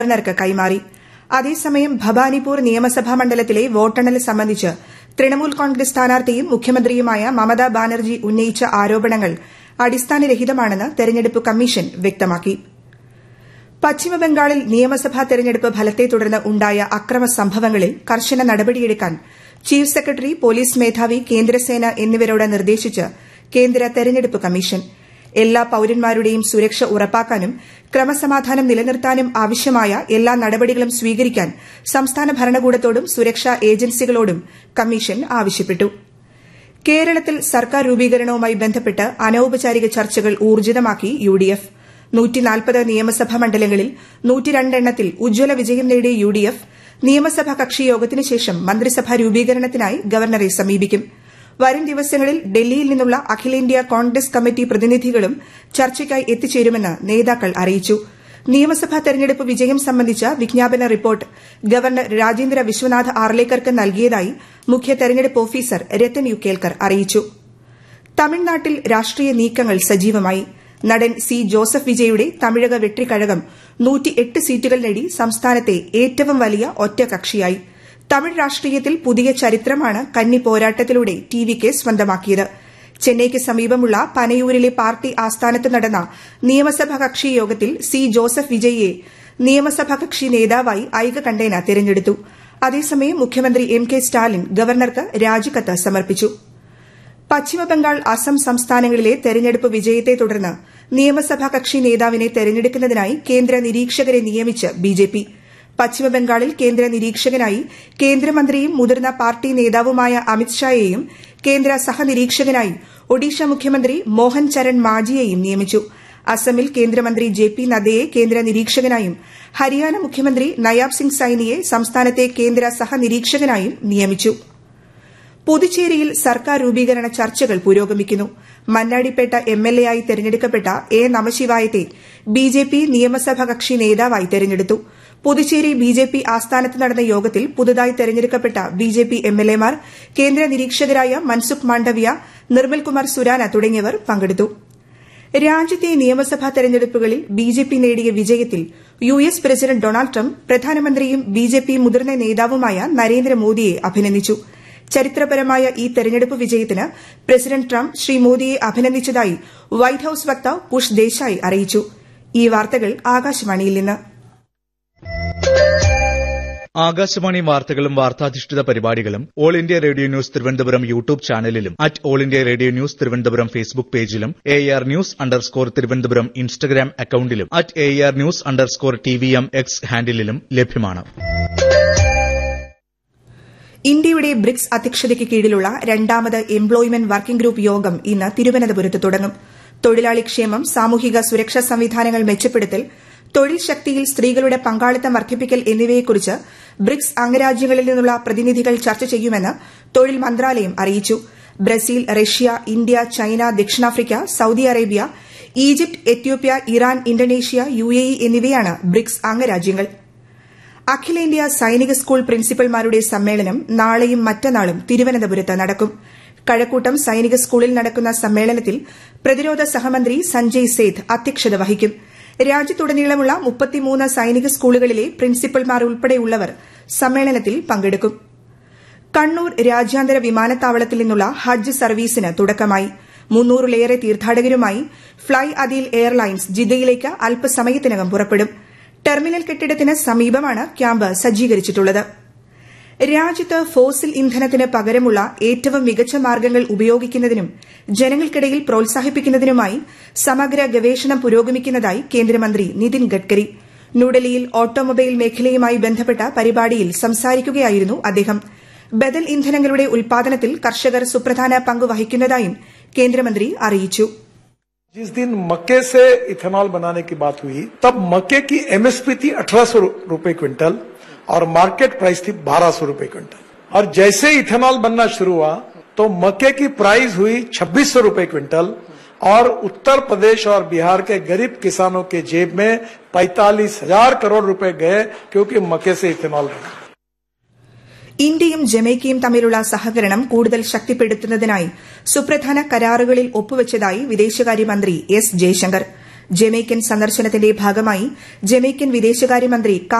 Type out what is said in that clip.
ഗവർണർക്ക് കൈമാറി അതേസമയം ഭവാനിപൂർ നിയമസഭാ മണ്ഡലത്തിലെ വോട്ടെണ്ണൽ സംബന്ധിച്ച് തൃണമൂൽ കോൺഗ്രസ് സ്ഥാനാർത്ഥിയും മുഖ്യമന്ത്രിയുമായ മമതാ ബാനർജി ഉന്നയിച്ച ആരോപണങ്ങൾ അടിസ്ഥാനരഹിതമാണെന്ന് തെരഞ്ഞെടുപ്പ് കമ്മീഷൻ വ്യക്തമാക്കി പശ്ചിമബംഗാളിൽ നിയമസഭാ തെരഞ്ഞെടുപ്പ് ഫലത്തെ തുടർന്ന് ഉണ്ടായ അക്രമ സംഭവങ്ങളിൽ കർശന നടപടിയെടുക്കാൻ ചീഫ് സെക്രട്ടറി പോലീസ് മേധാവി കേന്ദ്രസേന എന്നിവരോട് നിർദ്ദേശിച്ച് കേന്ദ്ര തെരഞ്ഞെടുപ്പ് കമ്മീഷൻ എല്ലാ പൌരന്മാരുടെയും സുരക്ഷ ഉറപ്പാക്കാനും ക്രമസമാധാനം നിലനിർത്താനും ആവശ്യമായ എല്ലാ നടപടികളും സ്വീകരിക്കാൻ സംസ്ഥാന ഭരണകൂടത്തോടും സുരക്ഷാ ഏജൻസികളോടും കമ്മീഷൻ ആവശ്യപ്പെട്ടു കേരളത്തിൽ സർക്കാർ രൂപീകരണവുമായി ബന്ധപ്പെട്ട് അനൌപചാരിക ചർച്ചകൾ ഊർജിതമാക്കി യുഡിഎഫ് നിയമസഭാ മണ്ഡലങ്ങളിൽ എണ്ണത്തിൽ ഉജ്ജ്വല വിജയം നേടിയ യുഡിഎഫ് നിയമസഭാ കക്ഷി യോഗത്തിന് ശേഷം മന്ത്രിസഭാ രൂപീകരണത്തിനായി ഗവർണറെ സമീപിക്കും വരും ദിവസങ്ങളിൽ ഡൽഹിയിൽ നിന്നുള്ള അഖിലേന്ത്യാ കോൺഗ്രസ് കമ്മിറ്റി പ്രതിനിധികളും ചർച്ചയ്ക്കായി എത്തിച്ചേരുമെന്ന് നേതാക്കൾ അറിയിച്ചു നിയമസഭാ തെരഞ്ഞെടുപ്പ് വിജയം സംബന്ധിച്ച വിജ്ഞാപന റിപ്പോർട്ട് ഗവർണർ രാജേന്ദ്ര വിശ്വനാഥ് ആർലേക്കർക്ക് നൽകിയതായി മുഖ്യ തെരഞ്ഞെടുപ്പ് ഓഫീസർ രത്തൻ യു കേൽക്കർ അറിയിച്ചു തമിഴ്നാട്ടിൽ രാഷ്ട്രീയ നീക്കങ്ങൾ സജീവമായി നടൻ സി ജോസഫ് വിജയുടെ തമിഴക വെട്രിക്കഴകം സീറ്റുകൾ നേടി സംസ്ഥാനത്തെ ഏറ്റവും വലിയ ഒറ്റകക്ഷിയായി തമിഴ് രാഷ്ട്രീയത്തിൽ പുതിയ ചരിത്രമാണ് കന്നി പോരാട്ടത്തിലൂടെ ടി വിക്ക് സ്വന്തമാക്കിയത് ചെന്നൈക്ക് സമീപമുള്ള പനയൂരിലെ പാർട്ടി ആസ്ഥാനത്ത് നടന്ന നിയമസഭാ കക്ഷി യോഗത്തിൽ സി ജോസഫ് വിജയിയെ നിയമസഭാ കക്ഷി നേതാവായി ഐകകണ്ഠേന തെരഞ്ഞെടുത്തു അതേസമയം മുഖ്യമന്ത്രി എം കെ സ്റ്റാലിൻ ഗവർണർക്ക് രാജിക്കത്ത് സമർപ്പിച്ചു പശ്ചിമബംഗാൾ അസം സംസ്ഥാനങ്ങളിലെ തെരഞ്ഞെടുപ്പ് വിജയത്തെ തുടർന്ന് നിയമസഭാ കക്ഷി നേതാവിനെ തെരഞ്ഞെടുക്കുന്നതിനായി കേന്ദ്ര നിരീക്ഷകരെ നിയമിച്ച് ബിജെപി പശ്ചിമബംഗാളിൽ കേന്ദ്ര നിരീക്ഷകനായി കേന്ദ്രമന്ത്രിയും മുതിർന്ന പാർട്ടി നേതാവുമായ അമിത്ഷായെയും കേന്ദ്ര സഹനിരീക്ഷകനായി ഒഡീഷ മുഖ്യമന്ത്രി മോഹൻ ചരൺ മാജിയെയും നിയമിച്ചു അസമിൽ കേന്ദ്രമന്ത്രി ജെ പി നദ്ദയെ കേന്ദ്ര നിരീക്ഷകനായും ഹരിയാന മുഖ്യമന്ത്രി നയാബ് സിംഗ് സൈനിയെ സംസ്ഥാനത്തെ കേന്ദ്ര സഹനിരീക്ഷകനായും നിയമിച്ചു പുതുച്ചേരിയിൽ സർക്കാർ രൂപീകരണ ചർച്ചകൾ പുരോഗമിക്കുന്നു മണ്ണാടിപ്പേട്ട എംഎൽഎ ആയി തെരഞ്ഞെടുക്കപ്പെട്ട എ നമശിവായത്തെ ബിജെപി നിയമസഭാ കക്ഷി നേതാവായി തെരഞ്ഞെടുത്തു പുതുച്ചേരി ബിജെപി ആസ്ഥാനത്ത് നടന്ന യോഗത്തിൽ പുതുതായി തെരഞ്ഞെടുക്കപ്പെട്ട ബിജെപി എംഎൽഎമാർ കേന്ദ്ര നിരീക്ഷകരായ മൻസുഖ് മാണ്ഡവ്യ നിർമ്മൽകുമാർ സുരാന തുടങ്ങിയവർ പങ്കെടുത്തു രാജ്യത്തെ നിയമസഭാ തെരഞ്ഞെടുപ്പുകളിൽ ബിജെപി നേടിയ വിജയത്തിൽ U S president Donald Trump പ്രധാനമന്ത്രിയും ബിജെപി മുതിർന്ന നേതാവുമായ നരേന്ദ്രമോദിയെ അഭിനന്ദിച്ചു ചരിത്രപരമായ ഈ തെരഞ്ഞെടുപ്പ് വിജയത്തിന് പ്രസിഡന്റ് ട്രംപ് ശ്രീ മോദിയെ അഭിനന്ദിച്ചതായി വൈറ്റ് ഹൌസ് വക്താവ് പുഷ് ദേശായി അറിയിച്ചു ഈ വാർത്തകൾ ആകാശവാണിയിൽ നിന്ന് ആകാശവാണി വാർത്തകളും വാർത്താധിഷ്ഠിത പരിപാടികളും All India Radio news Thiruvananthapuram YouTube ചാനലിലും at All India Radio news Thiruvananthapuram Facebook പേജിലും A R news underscore Thiruvananthapuram Instagram അക്കൌണ്ടിലും at A R news underscore T V M X ഹാൻഡിലും ലഭ്യമാണ് ഇന്ത്യയുടെ ബ്രിക്സ് അധ്യക്ഷതയ്ക്ക് കീഴിലുള്ള രണ്ടാമത് എംപ്ലോയ്മെന്റ് വർക്കിംഗ് ഗ്രൂപ്പ് യോഗം ഇന്ന് തിരുവനന്തപുരത്ത് തുടങ്ങും തൊഴിലാളി ക്ഷേമം സാമൂഹിക സുരക്ഷാ സംവിധാനങ്ങൾ മെച്ചപ്പെടുത്തൽ തൊഴിൽ ശക്തിയിൽ സ്ത്രീകളുടെ പങ്കാളിത്തം വർദ്ധിപ്പിക്കൽ എന്നിവയെക്കുറിച്ച് ബ്രിക്സ് അംഗരാജ്യങ്ങളിൽ നിന്നുള്ള പ്രതിനിധികൾ ചർച്ച ചെയ്യുമെന്ന് തൊഴിൽ മന്ത്രാലയം അറിയിച്ചു ബ്രസീൽ റഷ്യ ഇന്ത്യ ചൈന ദക്ഷിണാഫ്രിക്ക Saudi Arabia Egypt Ethiopia Iran Indonesia UAE എന്നിവയാണ് ബ്രിക്സ് അംഗരാജ്യങ്ങൾ അഖിലേന്ത്യാ സൈനിക സ്കൂൾ പ്രിൻസിപ്പൽമാരുടെ സമ്മേളനം നാളെയും മറ്റന്നാളും തിരുവനന്തപുരത്ത് നടക്കും കഴക്കൂട്ടം സൈനിക സ്കൂളിൽ നടക്കുന്ന സമ്മേളനത്തിൽ പ്രതിരോധ സഹമന്ത്രി സഞ്ജയ് സേത്ത് അധ്യക്ഷത വഹിക്കും രാജ്യത്തുടനീളമുള്ള മുപ്പത്തിമൂന്ന് സൈനിക സ്കൂളുകളിലെ പ്രിൻസിപ്പൽമാർ ഉൾപ്പെടെയുള്ളവർ സമ്മേളനത്തിൽ പങ്കെടുക്കും കണ്ണൂർ രാജ്യാന്തര വിമാനത്താവളത്തിൽ നിന്നുള്ള ഹജ്ജ് സർവീസിന് തുടക്കമായി മുന്നൂറിലേറെ തീർത്ഥാടകരുമായി ഫ്ളൈ അദീൽ എയർലൈൻസ് ജിദ്ദയിലേക്ക് അല്പസമയത്തിനകം പുറപ്പെടും ടെർമിനൽ കെട്ടിടത്തിന് സമീപമാണ് ക്യാമ്പ് സജ്ജീകരിച്ചിട്ടുള്ളത് രാജ്യത്ത് ഫോസിൽ ഇന്ധനത്തിന് പകരമുള്ള ഏറ്റവും മികച്ച മാർഗ്ഗങ്ങൾ ഉപയോഗിക്കുന്നതിനും ജനങ്ങൾക്കിടയിൽ പ്രോത്സാഹിപ്പിക്കുന്നതിനുമായി സമഗ്ര ഗവേഷണം പുരോഗമിക്കുന്നതായി കേന്ദ്രമന്ത്രി നിതിൻ ഗഡ്കരി ന്യൂഡൽഹിയിൽ ഓട്ടോമൊബൈൽ മേഖലയുമായി ബന്ധപ്പെട്ട പരിപാടിയിൽ സംസാരിക്കുകയായിരുന്നു അദ്ദേഹം ബദൽ ഇന്ധനങ്ങളുടെ ഉൽപാദനത്തിൽ കർഷകർ സുപ്രധാന പങ്ക് വഹിക്കുന്നതായും കേന്ദ്രമന്ത്രി അറിയിച്ചു जिस दिन मक्के से इथेनॉल बनाने की बात हुई तब मक्के की एमएसपी थी अठारह सौ रूपये क्विंटल और मार्केट प्राइस थी बारह सौ रूपये क्विंटल और जैसे इथेनॉल बनना शुरू हुआ तो मक्के की प्राइस हुई छब्बीस सौ रूपये क्विंटल और उत्तर प्रदेश और बिहार के गरीब किसानों के जेब में पैतालीस हजार करोड़ रुपए गए क्योंकि मक्के से इथेनॉल बना ഇന്ത്യയും ജമൈക്കയും തമ്മിലുള്ള സഹകരണം കൂടുതൽ ശക്തിപ്പെടുത്തുന്നതിനായി സുപ്രധാന കരാറുകളിൽ ഒപ്പുവച്ചതായി വിദേശകാര്യമന്ത്രി എസ് ജയശങ്കർ ജമൈക്കൻ സന്ദർശനത്തിന്റെ ഭാഗമായി ജമൈക്കൻ വിദേശകാര്യമന്ത്രി